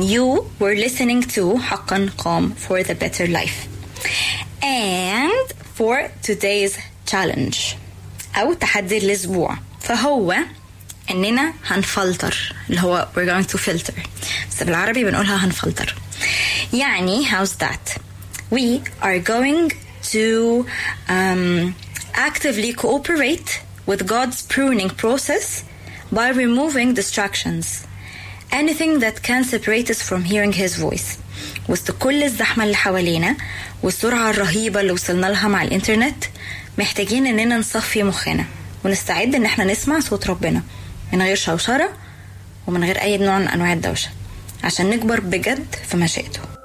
You were listening to حقا قام for the better life. And for today's challenge أو تحدي الأسبوع فهو إننا هنفلتر اللي هو we're going to filter بس بالعربي بنقولها هنفلتر يعني how's that we are going to um, actively cooperate with God's pruning process by removing distractions anything that can separate us from hearing his voice وسط كل الزحمة اللي حوالينا والسرعة الرهيبة اللي وصلنا لها مع الإنترنت محتاجين إننا نصفي مخنا ونستعد إن احنا نسمع صوت ربنا من غير شوشرة ومن غير أي نوع من أنواع الدوشة عشان نكبر بجد في مشيئته